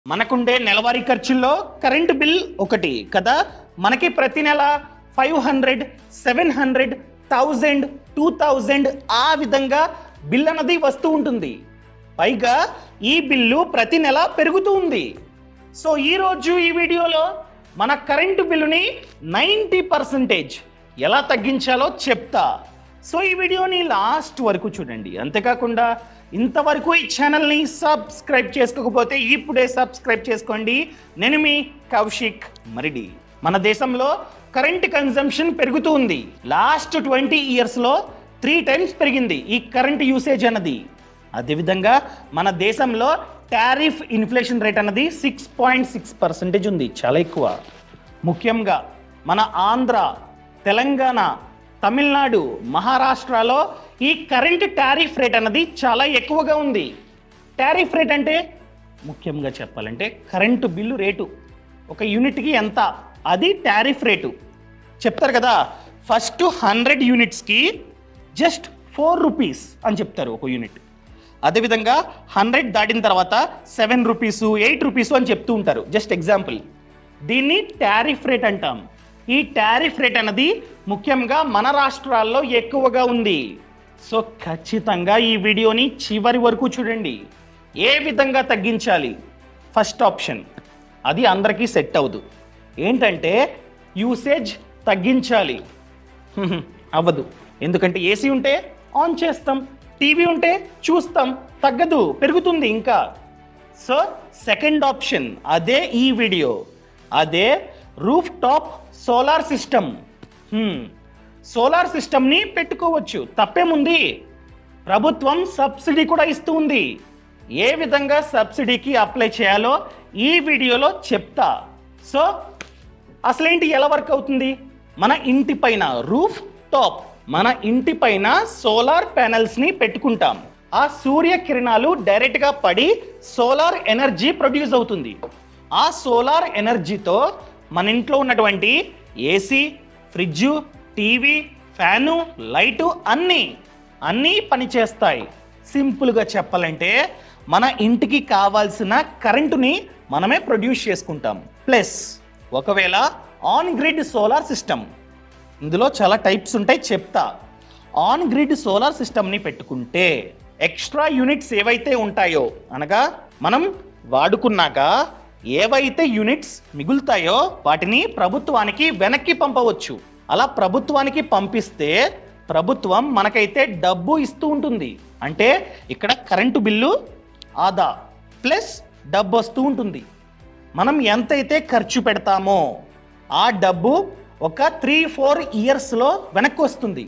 మనకుండే నెలవారీ ఖర్చుల్లో కరెంటు బిల్ ఒకటి కదా మనకి ప్రతి నెల five hundred seven hundred thousand two thousand ఆ విధంగా బిల్ అన్నది వస్తూ ఉంటుంది పైగా ఈ బిల్లు ప్రతి నెల పెరుగుతూ ఉంది సో ఈరోజు ఈ వీడియోలో మన కరెంటు బిల్లుని నైంటీ పర్సెంటేజ్ ఎలా తగ్గించాలో చెప్తా సో ఈ వీడియోని లాస్ట్ వరకు చూడండి అంతేకాకుండా ఇంతవరకు ఈ ఛానల్ని సబ్స్క్రైబ్ చేసుకోకపోతే ఇప్పుడే సబ్స్క్రైబ్ చేసుకోండి నేను మీ కౌశిక్ మరిడి మన దేశంలో కరెంట్ కన్జంప్షన్ పెరుగుతూ ఉంది లాస్ట్ ట్వంటీ ఇయర్స్లో త్రీ టైమ్స్ పెరిగింది ఈ కరెంట్ యూసేజ్ అన్నది అదేవిధంగా మన దేశంలో టారిఫ్ ఇన్ఫ్లేషన్ రేట్ అన్నది సిక్స్ పాయింట్ సిక్స్ పర్సెంటేజ్ ఉంది చాలా ఎక్కువ ముఖ్యంగా మన ఆంధ్ర తెలంగాణ తమిళనాడు మహారాష్ట్రలో ఈ కరెంట్ టారిఫ్ రేట్ అన్నది చాలా ఎక్కువగా ఉంది టారిఫ్ రేట్ అంటే ముఖ్యంగా చెప్పాలంటే కరెంటు బిల్లు రేటు ఒక యూనిట్కి ఎంత అది టారిఫ్ రేటు చెప్తారు కదా ఫస్ట్ హండ్రెడ్ యూనిట్స్కి జస్ట్ ఫోర్ రూపీస్ అని చెప్తారు ఒక యూనిట్ అదేవిధంగా హండ్రెడ్ దాటిన తర్వాత సెవెన్ రూపీసు ఎయిట్ రూపీసు అని చెప్తూ ఉంటారు జస్ట్ ఎగ్జాంపుల్ దీన్ని టారిఫ్ రేట్ అంటాం ఈ టారిఫ్ రేట్ అన్నది ముఖ్యంగా మన రాష్ట్రాల్లో ఎక్కువగా ఉంది సో ఖచ్చితంగా ఈ వీడియోని చివరి వరకు చూడండి ఏ విధంగా తగ్గించాలి ఫస్ట్ ఆప్షన్ అది అందరికీ సెట్ అవ్వదు ఏంటంటే యూసేజ్ తగ్గించాలి హ్మ్, అవ్వదు ఎందుకంటే ఏసీ ఉంటే ఆన్ చేస్తాం టీవీ ఉంటే చూస్తాం తగ్గదు పెరుగుతుంది ఇంకా సో సెకండ్ ఆప్షన్ అదే ఈ వీడియో అదే roof top solar system solar సిస్టమ్ని పెట్టుకోవచ్చు తప్పేముంది ప్రభుత్వం సబ్సిడీ కూడా ఇస్తూ ఉంది ఏ విధంగా సబ్సిడీకి అప్లై చేయాలో ఈ వీడియోలో చెప్తా సో అసలేంటి ఎలా వర్క్ అవుతుంది మన ఇంటి పైన రూఫ్ టాప్ మన ఇంటి పైన సోలార్ ప్యానెల్స్ ని పెట్టుకుంటాం ఆ సూర్య కిరణాలు డైరెక్ట్ గా పడి సోలార్ ఎనర్జీ ప్రొడ్యూస్ అవుతుంది ఆ సోలార్ ఎనర్జీతో మన ఇంట్లో ఉన్నటువంటి AC fridge TV fan light అన్నీ అన్నీ పనిచేస్తాయి సింపుల్గా చెప్పాలంటే మన ఇంటికి కావాల్సిన కరెంటుని మనమే ప్రొడ్యూస్ చేసుకుంటాం ప్లస్ ఒకవేళ ఆన్ గ్రిడ్ సోలార్ సిస్టమ్ ఇందులో చాలా టైప్స్ ఉంటాయి చెప్తా ఆన్ గ్రిడ్ సోలార్ సిస్టమ్ని పెట్టుకుంటే ఎక్స్ట్రా యూనిట్స్ ఏవైతే ఉంటాయో అనగా మనం వాడుకున్నాక ఏవైతే యూనిట్స్ మిగులుతాయో వాటిని ప్రభుత్వానికి వెనక్కి పంపవచ్చు అలా ప్రభుత్వానికి పంపిస్తే ప్రభుత్వం మనకైతే డబ్బు ఇస్తూ ఉంటుంది అంటే ఇక్కడ కరెంటు బిల్లు ఆదా ప్లస్ డబ్బు వస్తూ ఉంటుంది మనం ఎంతైతే ఖర్చు పెడతామో ఆ డబ్బు ఒక త్రీ ఫోర్ ఇయర్స్లో వెనక్కి వస్తుంది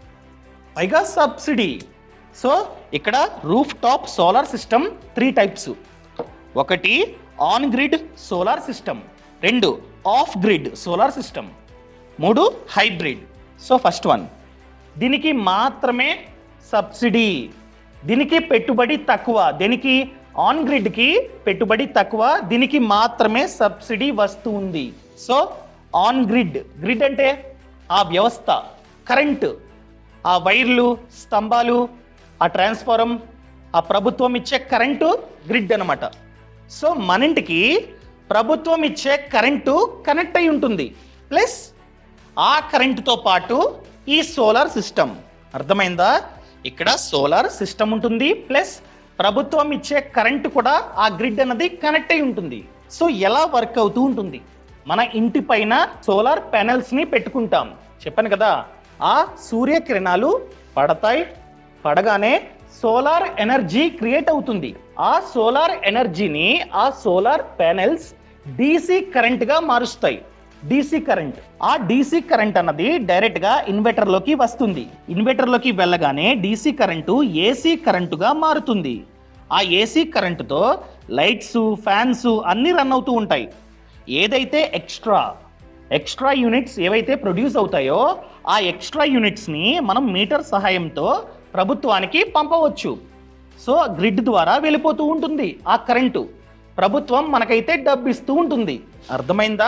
పైగా సబ్సిడీ సో ఇక్కడ roof top solar system three types ఒకటి ఆన్ గ్రిడ్ సోలార్ సిస్టమ్ రెండు ఆఫ్ గ్రిడ్ సోలార్ సిస్టమ్ మూడు హైబ్రిడ్ సో ఫస్ట్ వన్ దీనికి మాత్రమే సబ్సిడీ దీనికి పెట్టుబడి తక్కువ దీనికి ఆన్ గ్రిడ్కి పెట్టుబడి తక్కువ దీనికి మాత్రమే సబ్సిడీ వస్తుంది సో ఆన్ గ్రిడ్ గ్రిడ్ అంటే ఆ వ్యవస్థ కరెంటు ఆ వైర్లు స్తంభాలు ఆ ట్రాన్స్ఫారం ఆ ప్రభుత్వం ఇచ్చే కరెంటు గ్రిడ్ అనమాట సో మన ఇంటికి ప్రభుత్వం ఇచ్చే కరెంటు కనెక్ట్ అయి ఉంటుంది ప్లస్ ఆ కరెంటుతో పాటు ఈ సోలార్ సిస్టమ్ అర్థమైందా ఇక్కడ సోలార్ సిస్టమ్ ఉంటుంది ప్లస్ ప్రభుత్వం ఇచ్చే కరెంటు కూడా ఆ గ్రిడ్ అన్నది కనెక్ట్ అయి ఉంటుంది సో ఎలా వర్క్ అవుతూ ఉంటుంది మన ఇంటి పైన సోలార్ ప్యానెల్స్ని పెట్టుకుంటాం చెప్పాను కదా ఆ సూర్యకిరణాలు పడతాయి పడగానే సోలార్ ఎనర్జీ క్రియేట్ అవుతుంది ఆ సోలార్ ఎనర్జీని ఆ సోలార్ ప్యానెల్స్ డీసీ కరెంట్గా మారుస్తాయి డీసీ కరెంట్ ఆ డీసీ కరెంట్ అన్నది డైరెక్ట్ గా ఇన్వర్టర్ లోకి వస్తుంది ఇన్వర్టర్ లోకి వెళ్ళగానే డీసీ కరెంటు ఏసీ కరెంటుగా మారుతుంది ఆ ఏసీ కరెంటుతో లైట్స్ ఫ్యాన్స్ అన్నీ రన్ అవుతూ ఉంటాయి ఏదైతే ఎక్స్ట్రా ఎక్స్ట్రా యూనిట్స్ ఏవైతే ప్రొడ్యూస్ అవుతాయో ఆ ఎక్స్ట్రా యూనిట్స్ని మనం మీటర్ సహాయంతో ప్రభుత్వానికి పంపవచ్చు సో గ్రిడ్ ద్వారా వెళ్ళిపోతూ ఉంటుంది ఆ కరెంటు ప్రభుత్వం మనకైతే డబ్బు ఇస్తూ ఉంటుంది అర్థమైందా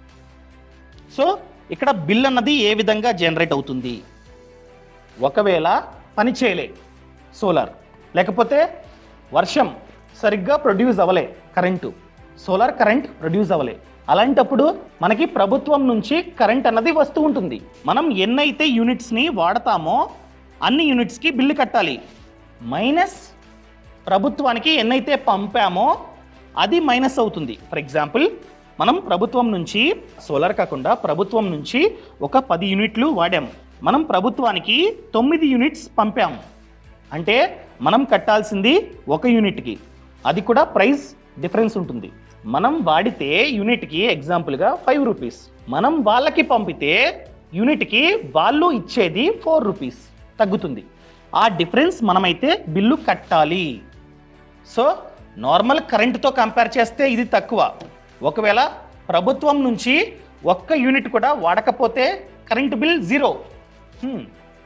సో ఇక్కడ బిల్ అన్నది ఏ విధంగా జనరేట్ అవుతుంది ఒకవేళ పని చేయలే సోలార్ లేకపోతే వర్షం సరిగ్గా ప్రొడ్యూస్ అవ్వలే కరెంటు సోలార్ కరెంట్ ప్రొడ్యూస్ అవ్వలే అలాంటప్పుడు మనకి ప్రభుత్వం నుంచి కరెంట్ అన్నది వస్తూ ఉంటుంది మనం ఎన్నైతే యూనిట్స్ని వాడతామో అన్ని యూనిట్స్కి బిల్లు కట్టాలి మైనస్ ప్రభుత్వానికి ఎన్నైతే పంపామో అది మైనస్ అవుతుంది ఫర్ ఎగ్జాంపుల్ మనం ప్రభుత్వం నుంచి సోలార్ కాకుండా ప్రభుత్వం నుంచి ఒక పది యూనిట్లు వాడాము మనం ప్రభుత్వానికి తొమ్మిది యూనిట్స్ పంపాము అంటే మనం కట్టాల్సింది ఒక యూనిట్కి అది కూడా ప్రైస్ డిఫరెన్స్ ఉంటుంది మనం వాడితే యూనిట్కి ఎగ్జాంపుల్గా ఫైవ్ రూపీస్ మనం వాళ్ళకి పంపితే యూనిట్కి వాళ్ళు ఇచ్చేది ఫోర్ రూపీస్ తగ్గుతుంది ఆ డిఫరెన్స్ మనమైతే బిల్లు కట్టాలి సో నార్మల్ కరెంటుతో కంపేర్ చేస్తే ఇది తక్కువ ఒకవేళ ప్రభుత్వం నుంచి ఒక్క యూనిట్ కూడా వాడకపోతే కరెంట్ బిల్ జీరో హ్మ్.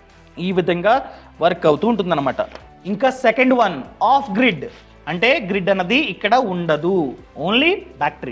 ఈ విధంగా వర్క్ అవుతూ ఉంటుందన్నమాట ఇంకా సెకండ్ వన్ ఆఫ్ గ్రిడ్ అంటే గ్రిడ్ అన్నది ఇక్కడ ఉండదు only battery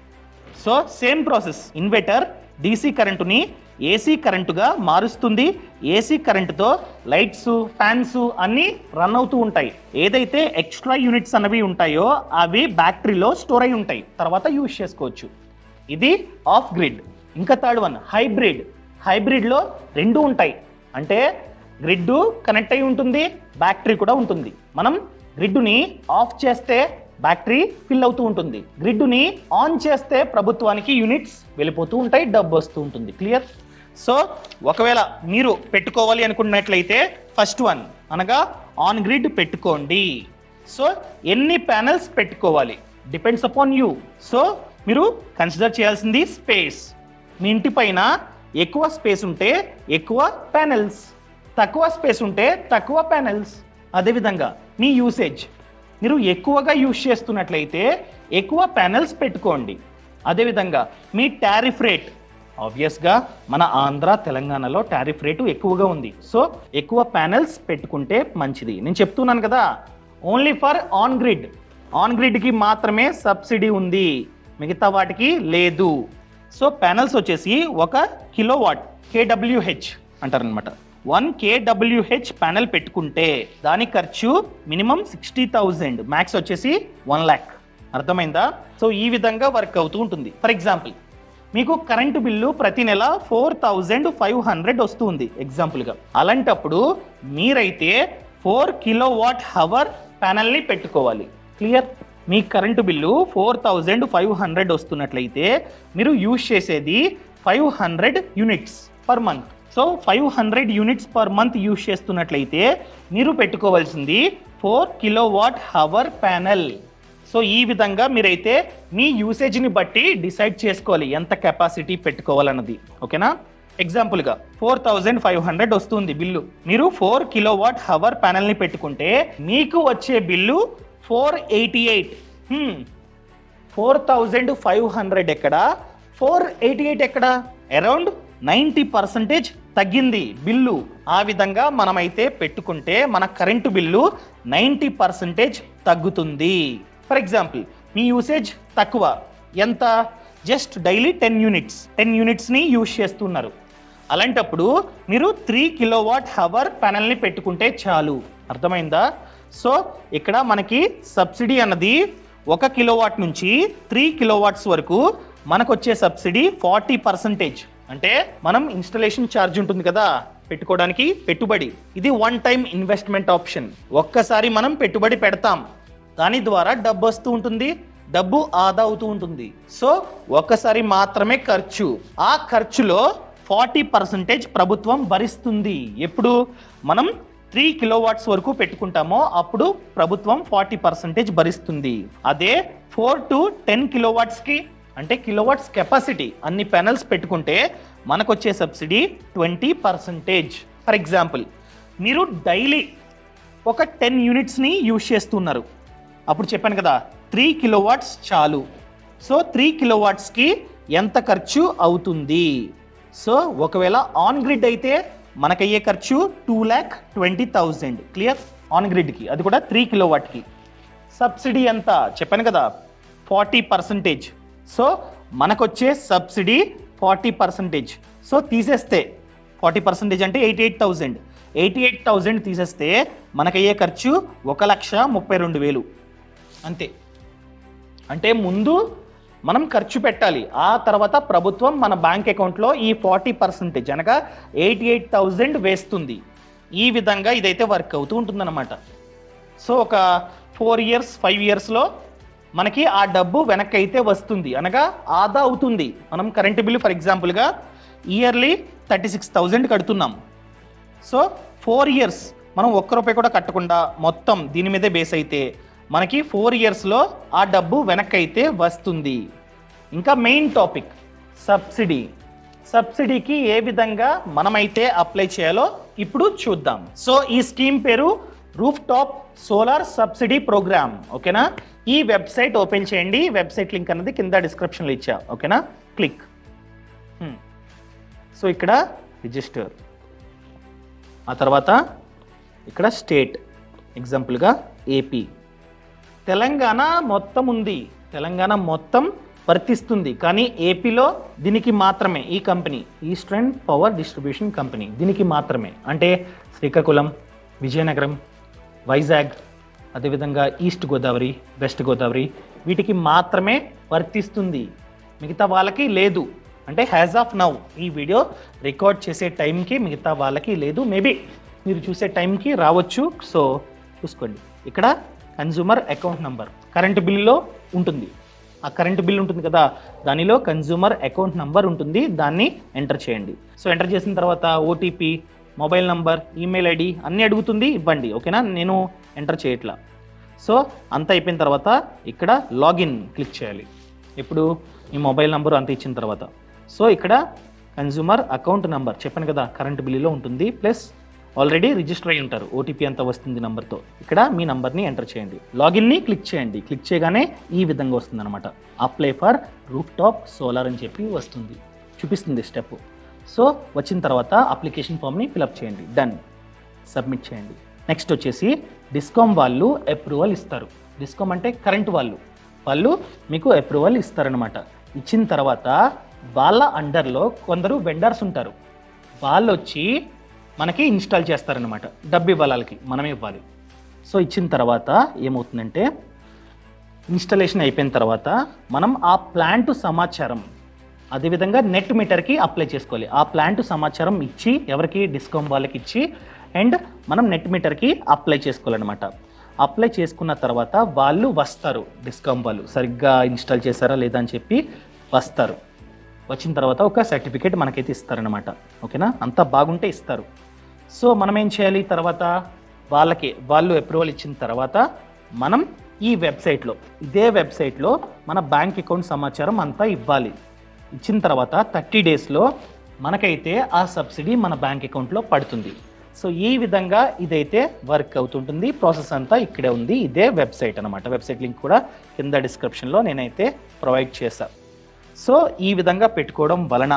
so same process inverter DC కరెంటుని ఏసీ కరెంటుగా మారుస్తుంది ఏసీ కరెంటుతో లైట్స్ ఫ్యాన్స్ అన్నీ రన్ అవుతూ ఉంటాయి ఏదైతే ఎక్స్ట్రా యూనిట్స్ అనేవి ఉంటాయో అవి బ్యాటరీలో స్టోర్ అయి ఉంటాయి తర్వాత యూజ్ చేసుకోవచ్చు ఇది ఆఫ్ గ్రిడ్ ఇంకా థర్డ్ వన్ హైబ్రిడ్ హైబ్రిడ్లో రెండు ఉంటాయి అంటే గ్రిడ్ కనెక్ట్ అయి ఉంటుంది బ్యాటరీ కూడా ఉంటుంది మనం గ్రిడ్డుని ఆఫ్ చేస్తే బ్యాటరీ ఫిల్ అవుతూ ఉంటుంది గ్రిడ్డుని ఆన్ చేస్తే ప్రభుత్వానికి యూనిట్స్ వెళ్ళిపోతూ ఉంటాయి డబ్బు వస్తూ ఉంటుంది క్లియర్ సో ఒకవేళ మీరు పెట్టుకోవాలి అనుకున్నట్లయితే ఫస్ట్ వన్ అనగా ఆన్ గ్రిడ్ పెట్టుకోండి సో ఎన్ని ప్యానెల్స్ పెట్టుకోవాలి డిపెండ్స్ అపాన్ యూ సో మీరు కన్సిడర్ చేయాల్సింది స్పేస్ మీ ఇంటి పైన ఎక్కువ స్పేస్ ఉంటే ఎక్కువ ప్యానెల్స్ తక్కువ స్పేస్ ఉంటే తక్కువ ప్యానెల్స్ అదేవిధంగా మీ యూసేజ్ మీరు ఎక్కువగా యూజ్ చేస్తున్నట్లయితే ఎక్కువ ప్యానెల్స్ పెట్టుకోండి అదేవిధంగా మీ టారిఫ్ రేట్ ఆబ్వియస్గా మన ఆంధ్ర తెలంగాణలో టారిఫ్ రేటు ఎక్కువగా ఉంది సో ఎక్కువ ప్యానెల్స్ పెట్టుకుంటే మంచిది నేను చెప్తున్నాను కదా only for on grid on గ్రిడ్కి మాత్రమే సబ్సిడీ ఉంది మిగతా వాటికి లేదు సో ప్యానెల్స్ వచ్చేసి ఒక కిలో వాట్ కేడబ్ల్యూహెచ్ అంటారనమాట వన్ కేడబ్ల్యూహెచ్ ప్యానెల్ పెట్టుకుంటే దాని ఖర్చు మినిమం సిక్స్టీ థౌజండ్ మ్యాక్స్ వచ్చేసి వన్ ల్యాక్ అర్థమైందా సో ఈ విధంగా వర్క్ అవుతూ ఉంటుంది ఫర్ ఎగ్జాంపుల్ మీకు కరెంటు బిల్లు ప్రతి నెల ఫోర్ థౌజండ్ ఫైవ్ హండ్రెడ్ వస్తుంది ఎగ్జాంపుల్గా అలాంటప్పుడు మీరైతే ఫోర్ కిలో వాట్ హవర్ ప్యానల్ని పెట్టుకోవాలి క్లియర్ మీ current bill four thousand five hundred వస్తున్నట్లయితే మీరు యూజ్ చేసేది five hundred units per month so five hundred units per month use చేస్తున్నట్లయితే మీరు పెట్టుకోవాల్సింది four kilo watt hour panel so ఈ విధంగా మీరైతే మీ యూసేజ్ని బట్టి డిసైడ్ చేసుకోవాలి ఎంత కెపాసిటీ పెట్టుకోవాలన్నది ఓకేనా ఎగ్జాంపుల్గా ఫోర్ థౌజండ్ ఫైవ్ హండ్రెడ్ వస్తుంది బిల్లు మీరు ఫోర్ కిలో వాట్ హవర్ ప్యానెల్ని పెట్టుకుంటే మీకు వచ్చే bill four eighty eight four thousand five hundred ఎక్కడ ఫోర్ ఎయిటీ ఎయిట్ ఎక్కడ అరౌండ్ నైంటీ పర్సెంటేజ్ తగ్గింది బిల్లు ఆ విధంగా మనమైతే పెట్టుకుంటే మన కరెంటు బిల్లు నైంటీ పర్సెంటేజ్ తగ్గుతుంది ఫర్ ఎగ్జాంపుల్ మీ యూసేజ్ తక్కువ ఎంత జస్ట్ డైలీ టెన్ యూనిట్స్ టెన్ యూనిట్స్ని యూజ్ చేస్తున్నారు అలాంటప్పుడు మీరు త్రీ కిలోవాట్ హవర్ ప్యానల్ని పెట్టుకుంటే చాలు అర్థమైందా సో ఇక్కడ మనకి సబ్సిడీ అన్నది ఒక కిలోవాట్ నుంచి త్రీ కిలోవాట్స్ వరకు మనకు వచ్చే సబ్సిడీ ఫార్టీ పర్సెంటేజ్ అంటే మనం ఇన్స్టలేషన్ ఛార్జ్ ఉంటుంది కదా పెట్టుకోవడానికి పెట్టుబడి ఇది వన్ టైం ఇన్వెస్ట్మెంట్ ఆప్షన్ ఒక్కసారి మనం పెట్టుబడి పెడతాం దాని ద్వారా డబ్బు వస్తూ ఉంటుంది డబ్బు ఆదా అవుతూ ఉంటుంది సో ఒక్కసారి మాత్రమే ఖర్చు ఆ ఖర్చులో ఫార్టీ పర్సెంటేజ్ ప్రభుత్వం భరిస్తుంది ఎప్పుడు మనం త్రీ కిలోవాట్స్ వరకు పెట్టుకుంటామో అప్పుడు ప్రభుత్వం ఫార్టీ పర్సెంటేజ్ భరిస్తుంది అదే ఫోర్ టు టెన్ కిలోవాట్స్కి అంటే కిలోవాట్స్ కెపాసిటీ అన్ని ప్యానల్స్ పెట్టుకుంటే మనకు వచ్చే subsidy twenty percentage for example మీరు డైలీ ఒక టెన్ యూనిట్స్ని యూజ్ చేస్తున్నారు అప్పుడు చెప్పాను కదా త్రీ కిలోవాట్స్ చాలు సో త్రీ కిలోవాట్స్కి ఎంత ఖర్చు అవుతుంది సో ఒకవేళ ఆన్ గ్రిడ్ అయితే మనకయ్యే ఖర్చు two lakh twenty thousand clear on గ్రిడ్కి అది కూడా త్రీ కిలోవాట్కి సబ్సిడీ ఎంత చెప్పాను కదా ఫార్టీ పర్సంటేజ్ సో మనకొచ్చే సబ్సిడీ ఫార్టీ పర్సంటేజ్ సో తీసేస్తే ఫార్టీ పర్సెంటేజ్ అంటే eighty eight thousand eighty eight thousand తీసేస్తే మనకయ్యే ఖర్చు ఒక లక్ష ముప్పై రెండు వేలు అంతే అంటే ముందు మనం ఖర్చు పెట్టాలి ఆ తర్వాత ప్రభుత్వం మన బ్యాంక్ అకౌంట్లో ఈ ఫార్టీ పర్సెంటేజ్ అనగా ఎయిటీ ఎయిట్ థౌజండ్ వేస్తుంది ఈ విధంగా ఇదైతే వర్క్ అవుతూ ఉంటుందన్నమాట సో ఒక ఫోర్ ఇయర్స్ ఫైవ్ ఇయర్స్లో మనకి ఆ డబ్బు వెనక్కి అయితే వస్తుంది అనగా ఆదా అవుతుంది మనం కరెంటు బిల్లు ఫర్ ఎగ్జాంపుల్గా ఇయర్లీ థర్టీ సిక్స్ థౌజండ్ కడుతున్నాం సో ఫోర్ ఇయర్స్ మనం ఒక్క రూపాయి కూడా కట్టకుండా మొత్తం దీని మీదే బేస్ అయితే మనకి ఫోర్ ఇయర్స్లో ఆ డబ్బు వెనక్కి అయితే వస్తుంది ఇంకా మెయిన్ టాపిక్ సబ్సిడీ సబ్సిడీకి ఏ విధంగా మనమైతే అప్లై చేయాలో ఇప్పుడు చూద్దాం సో ఈ స్కీమ్ పేరు roof top solar subsidy program ఓకేనా ఈ వెబ్సైట్ ఓపెన్ చేయండి వెబ్సైట్ లింక్ అన్నది కింద డిస్క్రిప్షన్లో ఇచ్చా ఓకేనా క్లిక్ సో ఇక్కడ రిజిస్టర్ ఆ తర్వాత ఇక్కడ స్టేట్ ఎగ్జాంపుల్గా ఏపీ తెలంగాణ మొత్తం ఉంది తెలంగాణ మొత్తం వర్తిస్తుంది కానీ ఏపీలో దీనికి మాత్రమే ఈ company Eastern Power Distribution company దీనికి మాత్రమే అంటే శ్రీకాకుళం విజయనగరం వైజాగ్ అదేవిధంగా ఈస్ట్ గోదావరి వెస్ట్ గోదావరి వీటికి మాత్రమే వర్తిస్తుంది మిగతా వాళ్ళకి లేదు అంటే హ్యాజ్ ఆఫ్ నౌ ఈ వీడియో రికార్డ్ చేసే టైంకి మిగతా వాళ్ళకి లేదు మేబీ మీరు చూసే టైంకి రావచ్చు సో చూసుకోండి ఇక్కడ కన్జ్యూమర్ అకౌంట్ నంబర్ కరెంటు బిల్లులో ఉంటుంది ఆ కరెంటు బిల్ ఉంటుంది కదా దానిలో కన్జ్యూమర్ అకౌంట్ నంబర్ ఉంటుంది దాన్ని ఎంటర్ చేయండి సో ఎంటర్ చేసిన తర్వాత OTP mobile number email ID అన్నీ అడుగుతుంది ఇవ్వండి ఓకేనా నేను ఎంటర్ చేయట్లా సో అంతా అయిపోయిన తర్వాత ఇక్కడ లాగిన్ క్లిక్ చేయాలి ఇప్పుడు మీ మొబైల్ నంబర్ అంత ఇచ్చిన తర్వాత సో ఇక్కడ కన్జ్యూమర్ అకౌంట్ నంబర్ చెప్పాను కదా కరెంట్ బిల్లులో ఉంటుంది ప్లస్ ఆల్రెడీ రిజిస్టర్ అయి ఉంటారు ఓటీపీ అంతా వస్తుంది నంబర్తో ఇక్కడ మీ నంబర్ని ఎంటర్ చేయండి లాగిన్ని క్లిక్ చేయండి క్లిక్ చేయగానే ఈ విధంగా వస్తుంది అనమాట apply for roof top solar అని చెప్పి వస్తుంది చూపిస్తుంది స్టెప్ సో వచ్చిన తర్వాత అప్లికేషన్ ఫామ్ని ఫిలప్ చేయండి డన్ సబ్మిట్ చేయండి నెక్స్ట్ వచ్చేసి డిస్కామ్ వాళ్ళు అప్రూవల్ ఇస్తారు డిస్కామ్ అంటే కరెంట్ వాళ్ళు వాళ్ళు మీకు అప్రూవల్ ఇస్తారనమాట ఇచ్చిన తర్వాత వాళ్ళ అండర్లో కొందరు వెండర్స్ ఉంటారు వాళ్ళు వచ్చి మనకి ఇన్స్టాల్ చేస్తారనమాట డబ్బు ఇవ్వాలి వాళ్ళకి మనమే ఇవ్వాలి సో ఇచ్చిన తర్వాత ఏమవుతుందంటే ఇన్స్టలేషన్ అయిపోయిన తర్వాత మనం ఆ ప్లాంట్ సమాచారం అదేవిధంగా నెట్ మీటర్కి అప్లై చేసుకోవాలి ఆ ప్లాంట్ సమాచారం ఇచ్చి ఎవరికి డిస్కౌంట్ వాళ్ళకి ఇచ్చి అండ్ మనం నెట్ మీటర్కి అప్లై చేసుకోవాలన్నమాట అప్లై చేసుకున్న తర్వాత వాళ్ళు వస్తారు డిస్కౌంట్ వాళ్ళు సరిగ్గా ఇన్స్టాల్ చేశారా లేదా అని చెప్పి వస్తారు వచ్చిన తర్వాత ఒక సర్టిఫికేట్ మనకైతే ఇస్తారనమాట ఓకేనా అంతా బాగుంటే ఇస్తారు సో మనం ఏం చేయాలి తర్వాత వాళ్ళకి వాళ్ళు అప్రూవల్ ఇచ్చిన తర్వాత మనం ఈ వెబ్సైట్లో ఇదే వెబ్సైట్లో మన బ్యాంక్ అకౌంట్ సమాచారం అంతా ఇవ్వాలి ఇచ్చిన తర్వాత థర్టీ డేస్లో మనకైతే ఆ సబ్సిడీ మన బ్యాంక్ అకౌంట్లో పడుతుంది సో ఈ విధంగా ఇదైతే వర్క్ అవుతుంటుంది ప్రాసెస్ అంతా ఇక్కడే ఉంది ఇదే వెబ్సైట్ అనమాట వెబ్సైట్ లింక్ కూడా కింద డిస్క్రిప్షన్లో నేనైతే ప్రొవైడ్ చేశాను సో ఈ విధంగా పెట్టుకోవడం వలన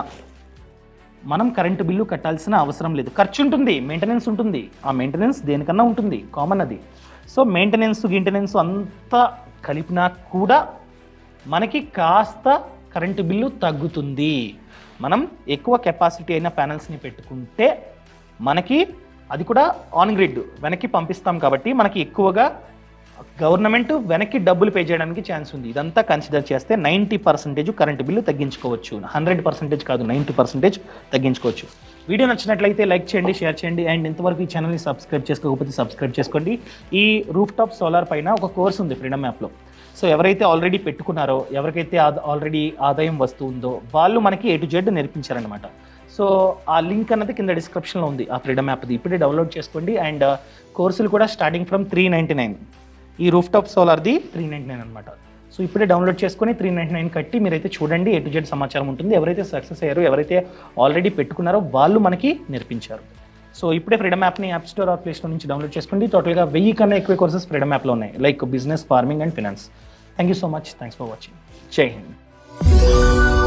మనం కరెంటు బిల్లు కట్టాల్సిన అవసరం లేదు ఖర్చు ఉంటుంది మెయింటెనెన్స్ ఉంటుంది ఆ మెయింటెనెన్స్ దేనికన్నా ఉంటుంది కామన్ అది సో మెయింటెనెన్స్ గింటెనెన్స్ అంతా కలిపినా కూడా మనకి కాస్త కరెంటు బిల్లు తగ్గుతుంది మనం ఎక్కువ కెపాసిటీ అయిన ప్యానల్స్ని పెట్టుకుంటే మనకి అది కూడా ఆన్ గ్రిడ్ వెనక్కి పంపిస్తాం కాబట్టి మనకి ఎక్కువగా గవర్నమెంట్ వెనక్కి డబ్బులు పే చేయడానికి ఛాన్స్ ఉంది ఇదంతా కన్సిడర్ చేస్తే నైంటీ పర్సెంటేజ్ కరెంట్ బిల్లు తగ్గించుకోవచ్చు హండ్రెడ్ పర్సెంటేజ్ కాదు నైంటీ పర్సెంటేజ్ తగ్గించుకోవచ్చు వీడియో నచ్చినట్లయితే లైక్ చేయండి షేర్ చేయండి అండ్ ఇంతవరకు ఈ ఛానల్ని సబ్స్క్రైబ్ చేసుకోకపోతే సబ్స్క్రైబ్ చేసుకోండి ఈ రూఫ్ టాప్ సోలార్ పైన ఒక కోర్స్ ఉంది ఫ్రీడమ్ యాప్లో సో ఎవరైతే ఆల్రెడీ పెట్టుకున్నారో ఎవరికైతే ఆల్రెడీ ఆదాయం వస్తుందో వాళ్ళు మనకి ఏ టు జెడ్ నేర్పించారనమాట సో ఆ లింక్ అన్నది కింద డిస్క్రిప్షన్లో ఉంది ఆ ఫ్రీడమ్ యాప్ది ఇప్పుడే డౌన్లోడ్ చేసుకోండి అండ్ కోర్సులు కూడా starting from three ninety nine ఈ రూఫ్ టాప్ సోలార్ది త్రీ నైంటీ నైన్ అనమాట సో ఇప్పుడే డౌన్లోడ్ చేసుకొని త్రీ నైంటీ నైన్ కట్టి మీరైతే చూడండి ఏ టు జెడ్ సమాచారం ఉంటుంది ఎవరైతే సక్సెస్ అయ్యారో ఎవరైతే ఆల్రెడీ పెట్టుకున్నారో వాళ్ళు మనకి నేర్పించారు సో ఇప్పుడే ఫ్రీడమ్ యాప్ని app store or play store నుంచి డౌన్లోడ్ చేసుకోండి టోటల్గా వెయ్యి కన్నా ఎక్కువ కోర్సెస్ ఫ్రీడమ్ యాప్లో ఉన్నాయి like business farming and finance thank you so much thanks for watching Jai Hind